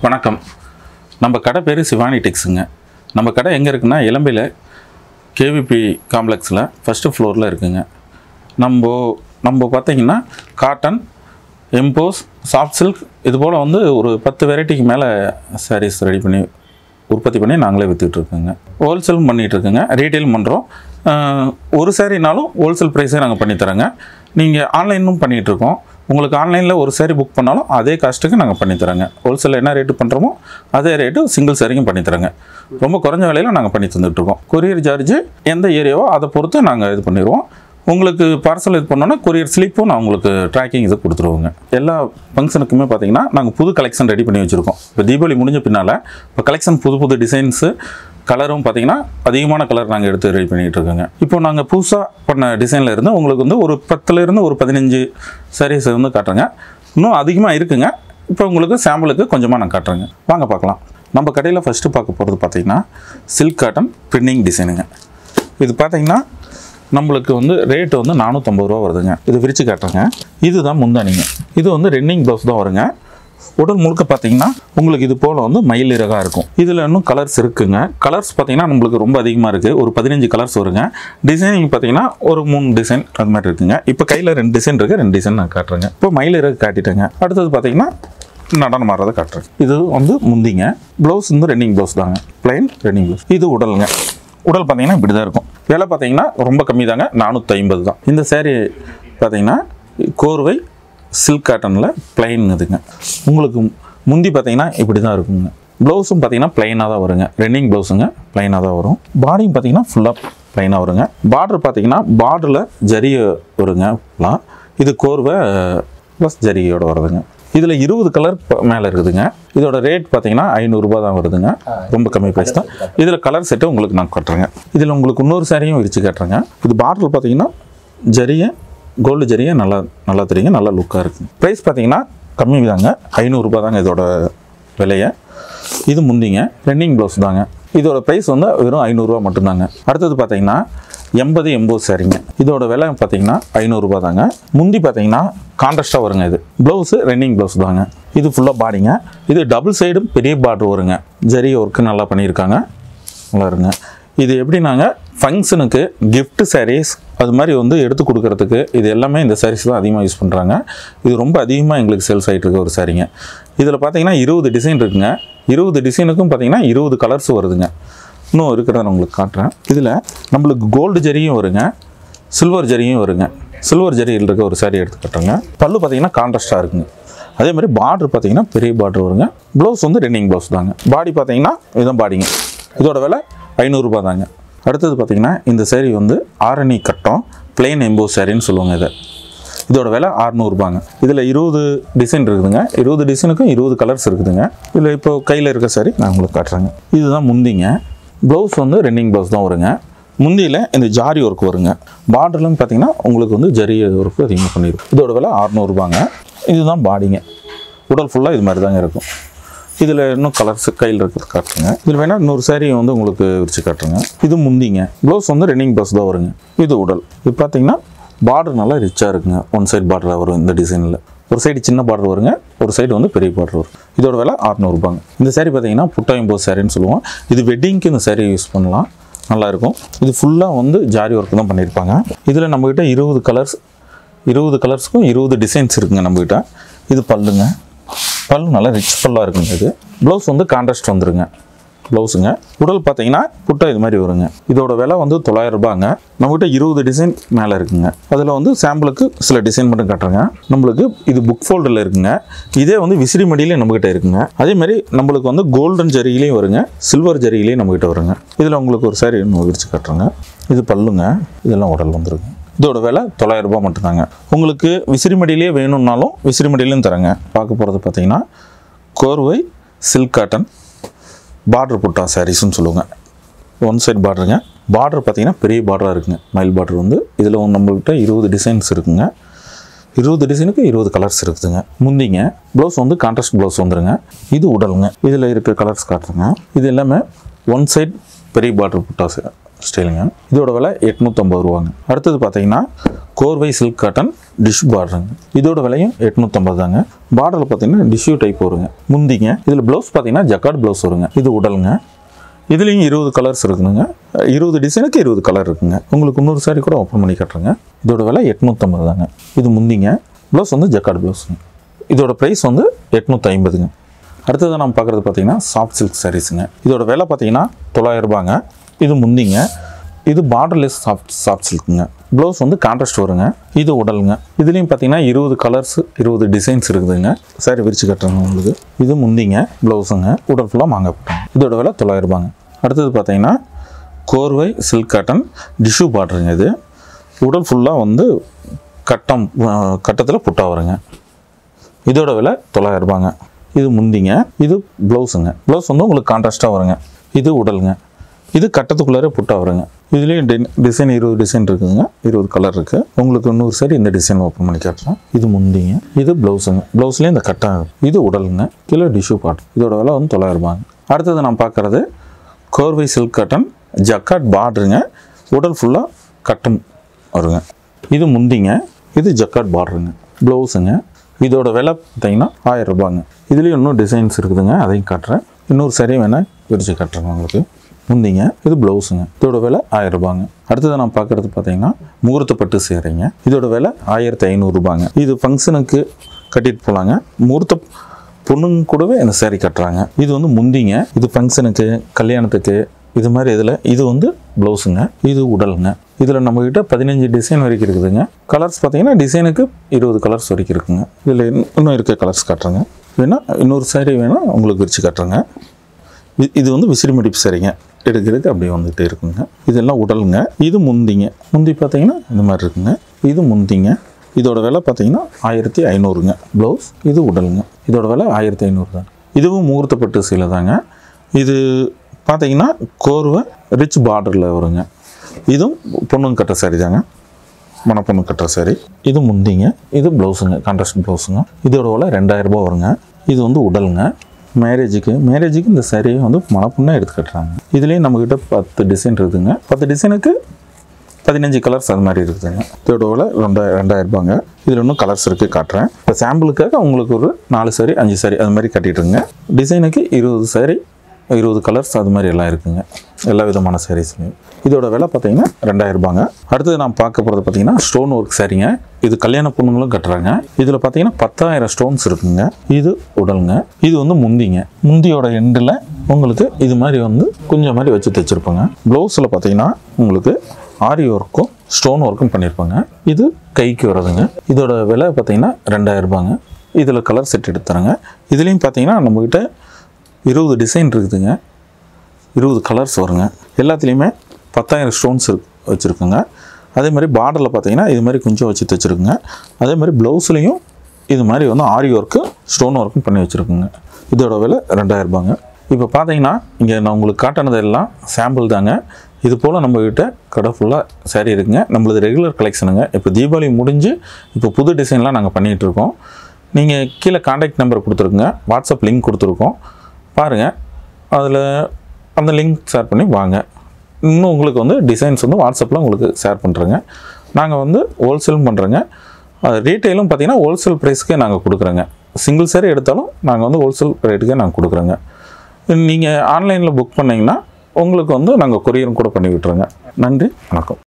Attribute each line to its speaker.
Speaker 1: வணக்கம் நம்ம கடை பேர் சிவானி டெக்ஸுங்க நம்ம கடை எங்கே இருக்குன்னா இளம்பையில் கேவிபி காம்ப்ளெக்ஸில் ஃபஸ்ட்டு ஃப்ளோரில் இருக்குங்க நம்ம நம்ம பார்த்தீங்கன்னா காட்டன் எம்போஸ் சாஃப்ட் சில்க் இது போல் வந்து ஒரு பத்து வெரைட்டிக்கு மேலே சாரீஸ் ரெடி பண்ணி உற்பத்தி பண்ணி நாங்களே விற்றுட்ருக்கோங்க ஹோல்சேலும் பண்ணிகிட்ருக்கோங்க ரீட்டைல் பண்ணுறோம் ஒரு சாரினாலும் ஹோல்சேல் ப்ரைஸே நாங்கள் பண்ணித்தரோங்க நீங்கள் ஆன்லைனும் பண்ணிகிட்ருக்கோம் உங்களுக்கு ஆன்லைனில் ஒரு சாரி புக் பண்ணாலும் அதே காஸ்ட்டுக்கு நாங்கள் பண்ணித்தரோங்க ஹோல்சேலில் என்ன ரேட்டு பண்ணுறோமோ அதே ரேட்டு சிங்கிள் சாரிக்கும் பண்ணித்தரோங்க ரொம்ப குறைஞ்ச விலையில் நாங்கள் பண்ணி தந்துட்டுருக்கோம் கொரியர் சார்ஜ் எந்த ஏரியாவோ அதை பொறுத்து நாங்கள் இது பண்ணிடுவோம் உங்களுக்கு பார்சல் இது பண்ணோன்னா கொரியர் ஸ்லிப்பும் நான் உங்களுக்கு ட்ராக்கிங் இது கொடுத்துருவோங்க எல்லா ஃபங்க்ஷனுக்குமே பார்த்தீங்கன்னா நாங்கள் புது கலெக்ஷன் ரெடி பண்ணி வச்சுருக்கோம் இப்போ தீபாவளி முடிஞ்ச பின்னால் இப்போ கலெக்ஷன் புது புது டிசைன்ஸு கலரும் பார்த்தீங்கன்னா அதிகமான கலர் நாங்கள் எடுத்து ரெடி பண்ணிகிட்டு இருக்கோங்க இப்போ நாங்கள் புதுசாக பண்ண டிசைனில் இருந்து உங்களுக்கு வந்து ஒரு பத்துலேருந்து ஒரு பதினஞ்சு சாரீஸ் வந்து காட்டுறேங்க இன்னும் அதிகமாக இருக்குங்க இப்போ உங்களுக்கு சாம்பிளுக்கு கொஞ்சமாக நான் காட்டுறேங்க வாங்க பார்க்கலாம் நம்ம கடையில் ஃபஸ்ட்டு பார்க்க போகிறது பார்த்தீங்கன்னா சில்க் காட்டன் பிரிண்டிங் டிசைனுங்க இது பார்த்தீங்கன்னா நம்மளுக்கு வந்து ரேட்டு வந்து நானூற்றம்பது ரூபா வருதுங்க இது விரித்து காட்டுறேங்க இதுதான் முந்தானிங்க இது வந்து ரென்னிங் ப்ளவுஸ் தான் வருங்க உடல் முழுக்க பார்த்தீங்கன்னா உங்களுக்கு இது போல் வந்து மயில் இறகா இருக்கும் இதில் இன்னும் கலர்ஸ் இருக்குங்க கலர்ஸ் பார்த்தீங்கன்னா நம்மளுக்கு ரொம்ப அதிகமாக இருக்குது ஒரு பதினஞ்சு கலர்ஸ் வருங்க டிசைனிங் பார்த்தீங்கன்னா ஒரு மூணு டிசைன் அது மாதிரி இருக்குங்க இப்போ கையில் ரெண்டு டிசைன் இருக்குது ரெண்டு டிசைன் நான் காட்டுறேங்க இப்போ மயில் இறகு காட்டிட்டேங்க அடுத்தது பார்த்தீங்கன்னா நடனம் ஆடுறதை காட்டுறேன் இது வந்து முந்திங்க ப்ளவுஸ் வந்து ரென்னிங் ப்ளவுஸ் தாங்க பிளைன் ரென்னிங் ப்ளவுஸ் இது உடலுங்க உடல் பார்த்தீங்கன்னா இப்படி தான் இருக்கும் விலை பார்த்தீங்கன்னா ரொம்ப கம்மி தாங்க நானூற்றி ஐம்பது தான் இந்த சேரீ பார்த்தீங்கன்னா கோர்வை சில்க் காட்டனில் பிளைன் இதுங்க உங்களுக்கு முந்தி பார்த்தீங்கன்னா இப்படி தான் இருக்குங்க ப்ளவுஸும் பார்த்தீங்கன்னா ப்ளைனாக தான் வருங்க ரென்னிங் ப்ளவுஸுங்க ப்ளைனாக தான் வரும் பாடியும் பார்த்தீங்கன்னா ஃபுல்லாக ப்ளைனாக வருங்க பார்டர் பார்த்தீங்கன்னா பார்டரில் ஜரிய வருங்க ஃபுல்லாக இது கோர்வை ப்ளஸ் ஜரிகையோட வருதுங்க இதில் இருபது கலர் மேலே இருக்குதுங்க இதோட ரேட் பார்த்தீங்கன்னா ஐநூறுரூபா தான் வருதுங்க ரொம்ப கம்மி ப்ரைஸ் தான் இதில் கலர் செட்டு உங்களுக்கு நான் காட்டுறேங்க இதில் உங்களுக்கு இன்னொரு சாரியும் விரிச்சு காட்டுறேங்க இது பார்டர் பார்த்தீங்கன்னா ஜரியை கோல்டு ஜரியை நல்லா நல்லா தெரியுங்க நல்லா லுக்காக இருக்குங்க ப்ரைஸ் பார்த்தீங்கன்னா கம்மி தாங்க ஐநூறுரூபா தாங்க இதோட விலையை இது முந்திங்க ரன்னிங் ப்ளவுஸ் தாங்க இதோட ப்ரைஸ் வந்து வெறும் ஐநூறுரூவா மட்டும்தாங்க அடுத்தது பார்த்தீங்கன்னா எண்பது எண்பது சரிங்க இதோட விலை பார்த்தீங்கன்னா ஐநூறுரூபா தாங்க முந்தி பார்த்தீங்கன்னா கான்ட்ராஸ்ட்டாக வருங்க இது ப்ளவுஸு ரன்னிங் ப்ளவுஸ் தாங்க இது ஃபுல்லாக பாடிங்க இது டபுள் சைடும் பெரிய பார்டர் வருங்க ஜரி ஒர்க்கு நல்லா பண்ணியிருக்காங்க நல்லா இருங்க இது எப்படின்னாங்க ஃபங்க்ஷனுக்கு gift sarees அது மாதிரி வந்து எடுத்து கொடுக்கறதுக்கு இது எல்லாமே இந்த sarees தான் அதிகமாக யூஸ் பண்ணுறாங்க இது ரொம்ப அதிகமாக எங்களுக்கு சேல்ஸ் ஆகிட்டு இருக்க ஒரு சாரிங்க இதில் பார்த்தீங்கன்னா இருபது டிசைன் இருக்குங்க இருபது டிசைனுக்கும் பார்த்தீங்கன்னா இருபது கலர்ஸ் வருதுங்க இன்னும் இருக்கிறத நான் உங்களுக்கு காட்டுறேன் இதில் நம்மளுக்கு கோல்டு ஜரியும் வருங்க சில்வர் ஜரியும் வருங்க சில்வர் ஜரியில் இருக்க ஒரு saree எடுத்து காட்டுறேங்க பல்லு பார்த்தீங்கன்னா கான்ட்ராஸ்டாக இருக்குங்க அதே மாதிரி பார்டர் பார்த்தீங்கன்னா பெரிய பார்டர் வருங்க ப்ளவுஸ் வந்து ரென்னிங் ப்ளவுஸ் தாங்க பாடி பார்த்தீங்கன்னா இதுதான் பாடிங்க இதோட விலை ஐநூறுரூபா தாங்க அடுத்தது பார்த்தீங்கன்னா இந்த saree வந்து ஆரணி கட்டம் பிளெயின் எம்போ சாரின்னு சொல்லுவாங்க இதை இதோட விலை அறநூறுபாங்க இதில் இருபது டிசைன் இருக்குதுங்க இருபது டிசைனுக்கும் இருபது கலர்ஸ் இருக்குதுங்க இதில் இப்போ கையில் இருக்க சாரி நான் உங்களுக்கு காட்டுறேங்க இதுதான் முந்திங்க ப்ளவுஸ் வந்து ரென்னிங் ப்ளவுஸ் தான் வருங்க முந்தியில் இந்த ஜாரி ஒர்க் வருங்க பார்டர்லும் பார்த்தீங்கன்னா உங்களுக்கு வந்து ஜரி ஒர்க்கு அதிகமாக பண்ணிடும் இதோட விலை அறநூறுபாங்க இதுதான் பாடிங்க உடல் ஃபுல்லாக இது மாதிரி தாங்க இருக்கும் இதில் இன்னும் கலர்ஸ் கையில் இருக்கிறது காட்டுறேங்க இதில் வேணால் இன்னொரு saree வந்து உங்களுக்கு விரிச்சு காட்டுறேங்க இது முந்திங்க ப்ளவுஸ் வந்து ரென்னிங் ப்ளவுஸ் தான் வருங்க இது உடல் இது பார்த்தீங்கன்னா பார்டர் நல்லா ரிச்சாக இருக்குங்க ஒன் சைடு பார்டராக வரும் இந்த டிசைனில் ஒரு சைடு சின்ன பார்டர் வருங்க ஒரு சைடு வந்து பெரிய பார்டர் வரும் இதோட விலை அறநூறுபாங்க இந்த saree பார்த்தீங்கன்னா புட்டாயம்போது சாரின்னு சொல்லுவோம் இது வெட்டிங்க்கு இந்த saree யூஸ் பண்ணலாம் நல்லாயிருக்கும் இது ஃபுல்லாக வந்து ஜாரி ஒர்க் தான் பண்ணியிருப்பாங்க இதில் நம்மக்கிட்ட இருபது கலர்ஸ் இருபது கலர்ஸ்க்கும் இருபது டிசைன்ஸ் இருக்குங்க நம்மக்கிட்ட இது பல்லுங்க பல்லு நல்லா ரிச் பல்லாக இருக்குங்க இது ப்ளவுஸ் வந்து கான்ட்ராஸ்ட் வந்துருங்க ப்ளவுஸுங்க உடல் பார்த்தீங்கன்னா புட்டா இது மாதிரி வருங்க இதோட விலை வந்து தொள்ளாயிரம் ரூபாங்க நம்மகிட்ட இருபது டிசைன் மேலே இருக்குங்க அதில் வந்து சாம்பிளுக்கு சில டிசைன் மட்டும் காட்டுறேங்க நம்மளுக்கு இது புக் ஃபோல்டரில் இருக்குங்க இதே வந்து விசிறி மடியிலையும் நம்மகிட்ட இருக்குங்க அதே மாதிரி நம்மளுக்கு வந்து கோல்டன் ஜரியிலையும் வருங்க சில்வர் ஜரியிலையும் நம்மகிட்ட வருங்க இதில் உங்களுக்கு ஒரு சாரி இன்னும் விரிச்சு காட்டுறேங்க இது பல்லுங்க இதெல்லாம் உடல் வந்துருங்க இதோட விலை தொள்ளாயிரம் ரூபாய் மட்டும்தாங்க உங்களுக்கு விசிறிமடியிலே வேணும்னாலும் விசிறிமடியிலையும் தரேங்க பார்க்க போகிறது பார்த்தீங்கன்னா கோர்வை சில்க் காட்டன் பார்டர் புட்டா சாரீஸ்னு சொல்லுவாங்க ஒன் சைடு பார்டருங்க பார்டர் பார்த்தீங்கன்னா பெரிய பார்டராக இருக்குங்க மயில் பார்டர் வந்து இதில் நம்மள்கிட்ட இருபது டிசைன்ஸ் இருக்குங்க இருபது டிசைனுக்கு இருபது கலர்ஸ் இருக்குதுங்க முந்திங்க ப்ளவுஸ் வந்து கான்ட்ராஸ்ட் ப்ளவுஸ் வந்துருங்க இது உடலுங்க இதில் இருக்க கலர்ஸ் காட்டுறேங்க இது எல்லாமே ஒன் சைடு பெரிய பார்டர் புட்டா ஸ்டைலுங்க இதோட விலை எட்நூற்றம்பது ரூபாங்க அடுத்தது பார்த்தீங்கன்னா கோர்வை சில்க் காட்டன் டிஷ் பார்டருங்க இதோட விலையும் எட்நூற்றம்பது தாங்க பார்டரில் பார்த்தீங்கன்னா டிஷ்யூ டைப் வருங்க முந்திங்க இதில் ப்ளவுஸ் பார்த்தீங்கன்னா ஜக்கார்ட் ப்ளவுஸ் வருங்க இது உடலுங்க இதுலேயும் இருபது கலர்ஸ் இருக்குதுங்க இருபது டிசைனுக்கு இருபது கலர் இருக்குங்க உங்களுக்கு இன்னொரு சாரி கூட ஓப்பன் பண்ணி காட்டுறேங்க இதோட விலை எட்நூற்றம்பது தாங்க இது முந்திங்க ப்ளவுஸ் வந்து ஜக்கார்ட் ப்ளவுஸுங்க இதோட ப்ரைஸ் வந்து எட்நூற்றி ஐம்பதுங்க அடுத்தது நம்ம பார்க்குறது பார்த்தீங்கன்னா சாஃப்ட் சில்க் சாரீஸுங்க இதோட விலை பார்த்தீங்கன்னா தொள்ளாயிரம் ரூபாங்க இது முந்திங்க இது பார்டர்லெஸ் சாஃப்ட் சாஃப்ட் சில்க்குங்க ப்ளவுஸ் வந்து கான்ட்ராஸ்ட் வருங்க இது உடலுங்க இதுலேயும் பார்த்தீங்கன்னா இருபது கலர்ஸ் இருபது டிசைன்ஸ் இருக்குதுங்க சாரி விரிச்சு கட்டுறேங்க உங்களுக்கு இது முந்திங்க ப்ளவுஸுங்க உடல் ஃபுல்லாக மாங்க போட்டாங்க இதோட விலை தொள்ளாயிரம் ரூபாங்க அடுத்தது பார்த்தீங்கன்னா கோர்வை சில்க் காட்டன் டிஷ்யூ பார்டருங்க இது உடல் ஃபுல்லாக வந்து கட்டம் கட்டத்தில் புட்டா வருங்க இதோட விலை தொள்ளாயிரம் ரூபாங்க இது முந்திங்க இது ப்ளவுஸுங்க ப்ளவுஸ் வந்து உங்களுக்கு கான்ட்ராஸ்ட்டாக வருங்க இது உடலுங்க இது கட்டத்துக்குள்ளார புட்டா வருங்க இதுலேயும் டிசைன் இருபது டிசைன் இருக்குதுங்க இருபது கலர் இருக்குது உங்களுக்கு இன்னொரு சரி இந்த டிசைன் ஓப்பன் பண்ணி காட்டுறேன் இது முந்திங்க இது ப்ளவுஸுங்க ப்ளவுஸ்லேயும் இந்த கட்டம் இது உடலுங்க கிலோ டிஷ்யூ பாட் இதோட விலை வந்து தொள்ளாயிரம் ரூபாங்க அடுத்தது நான் பார்க்குறது கோர்வை சில்க் காட்டன் ஜக்காட் பார்டருங்க உடல் ஃபுல்லாக கட்டம் வருங்க இது முந்திங்க இது ஜக்காட் பார்டருங்க ப்ளவுஸுங்க இதோட விலை பார்த்தீங்கன்னா ஆயிரம் ரூபாங்க இதுலேயும் இன்னும் டிசைன்ஸ் இருக்குதுங்க அதையும் காட்டுறேன் இன்னொரு சரி வேணால் பிரித்து காட்டுறேங்க உங்களுக்கு முந்திங்க இது ப்ளவுஸுங்க இதோட விலை ஆயிரம் ரூபாங்க அடுத்தது நான் பார்க்குறது பார்த்தீங்கன்னா முகூர்த்த பட்டு சேரைங்க இதோட விலை ஆயிரத்தி ஐநூறுரூபாங்க இது ஃபங்க்ஷனுக்கு கட்டிட்டு போகலாங்க முகூர்த்த பொண்ணுங்க கூடவே இந்த சேரீ கட்டுறாங்க இது வந்து முந்திங்க இது ஃபங்க்ஷனுக்கு கல்யாணத்துக்கு இது மாதிரி இதில் இது வந்து ப்ளவுஸுங்க இது உடலுங்க இதில் நம்மக்கிட்ட பதினஞ்சு டிசைன் வரைக்கும் இருக்குதுங்க கலர்ஸ் பார்த்தீங்கன்னா டிசைனுக்கு இருபது கலர்ஸ் வரைக்கும் இருக்குங்க இதில் இன்னும் இருக்க கலர்ஸ் காட்டுறேங்க வேணால் இன்னொரு saree வேணால் உங்களுக்கு விரிச்சு காட்டுறேங்க இ- இது வந்து விசிறி மடிப்பு சரிங்க எடுக்கிறதுக்கு அப்படியே வந்துகிட்டே இருக்குங்க இதெல்லாம் உடலுங்க இது முந்திங்க முந்தி பார்த்தீங்கன்னா இந்த மாதிரி இருக்குங்க இது முந்திங்க இதோட விலை பார்த்தீங்கன்னா ஆயிரத்தி ஐநூறுங்க ப்ளவுஸ் இது உடலுங்க இதோட விலை ஆயிரத்தி ஐநூறு தான் இதுவும் முகூர்த்தப்பட்டு சீலை தாங்க இது பார்த்தீங்கன்னா கோர்வை ரிச் பார்டரில் வருங்க இதுவும் பொண்ணுங்க கட்ட சாரி தாங்க மணப்பொண்ணு கட்டுற சாரி இது முந்திங்க இது ப்ளவுஸுங்க கான்ட்ராஸ்ட் ப்ளவுஸுங்க இதோட விலை ரெண்டாயிரம் ரூபாய் வருங்க இது வந்து உடலுங்க மேரேஜுக்கு மேரேஜுக்கு இந்த சாரியை வந்து மணப்பொண்ணாக எடுத்து கட்டுறாங்க இதுலேயும் நம்மக்கிட்ட பத்து டிசைன் இருக்குதுங்க பத்து டிசைனுக்கு பதினஞ்சு கலர்ஸ் அது மாதிரி இருக்குதுங்க இதோட விலை ரெண்டா ரெண்டாயிரம் ரூபாங்க இதில் இன்னும் கலர்ஸ் இருக்குது காட்டுறேன் இப்போ சாம்பிளுக்காக உங்களுக்கு ஒரு நாலு சாரி அஞ்சு சாரி அது மாதிரி கட்டிட்டுருங்க டிசைனுக்கு இருபது சாரி இருபது கலர்ஸ் அது மாதிரி எல்லாம் இருக்குங்க எல்லா விதமான சாரீஸ்லையும் இதோட விலை பார்த்தீங்கன்னா ரெண்டாயிரம் ரூபாங்க அடுத்தது நான் பார்க்க போகிறது பார்த்தீங்கன்னா ஸ்டோன் ஒர்க் சாரீங்க இது கல்யாண பொண்ணுங்களும் கட்டுறாங்க இதில் பார்த்தீங்கன்னா பத்தாயிரம் ஸ்டோன்ஸ் இருக்குங்க இது உடலுங்க இது வந்து முந்திங்க முந்தியோட எண்டில் உங்களுக்கு இது மாதிரி வந்து கொஞ்சம் மாதிரி வச்சு தைச்சிருப்பாங்க ப்ளவுஸில் பார்த்தீங்கன்னா உங்களுக்கு ஆரி ஒர்க்கும் ஸ்டோன் ஒர்க்கும் பண்ணியிருப்பாங்க இது கைக்கு வர்றதுங்க இதோட விலை பார்த்தீங்கன்னா ரெண்டாயிரம் ரூபாங்க இதில் கலர் செட் எடுத்துறேங்க இதுலேயும் பார்த்தீங்கன்னா நம்மக்கிட்ட இருபது டிசைன் இருக்குதுங்க இருபது கலர்ஸ் வருங்க எல்லாத்துலேயுமே பத்தாயிரம் ஸ்டோன்ஸ் வச்சுருக்குங்க அதே மாதிரி பார்டரில் பார்த்தீங்கன்னா இது மாதிரி கொஞ்சம் வச்சு தைச்சிருக்குங்க அதே மாதிரி ப்ளவுஸ்லேயும் இது மாதிரி வந்து ஆரி ஒர்க்கு ஸ்டோன் ஒர்க்கும் பண்ணி வச்சுருக்குங்க இதோட விலை ரெண்டாயிரம் ரூபாங்க இப்போ பார்த்தீங்கன்னா இங்கே நான் உங்களுக்கு காட்டினது எல்லாம் சாம்பிள் தாங்க இது போல் நம்மக்கிட்ட கடை ஃபுல்லாக saree இருக்குங்க நம்மளது ரெகுலர் கலெக்ஷனுங்க இப்போ தீபாவளி முடிஞ்சு இப்போ புது டிசைன்லாம் நாங்கள் பண்ணிகிட்டு இருக்கோம் நீங்கள் கீழே காண்டாக்ட் நம்பர் கொடுத்துருக்குங்க வாட்ஸ்அப் லிங்க் கொடுத்துருக்கோம் பாருங்கள் அதில் அந்த லிங்க் ஷேர் பண்ணி வாங்க இன்னும் உங்களுக்கு வந்து டிசைன்ஸ் வந்து வாட்ஸ்அப்பில் உங்களுக்கு ஷேர் பண்ணுறேங்க நாங்கள் வந்து ஹோல்சேலும் பண்ணுறோங்க அது ரீட்டெயிலும் பார்த்தீங்கன்னா ஹோல்சேல் ப்ரைஸ்க்கே நாங்கள் கொடுக்குறோங்க சிங்கிள் சாரி எடுத்தாலும் நாங்கள் வந்து ஹோல்சேல் ரேட்டுக்கே நாங்கள் கொடுக்குறோங்க நீங்கள் ஆன்லைனில் புக் பண்ணிங்கன்னா உங்களுக்கு வந்து நாங்கள் கொரியரும் கூட பண்ணி விட்டுறோங்க நன்றி வணக்கம்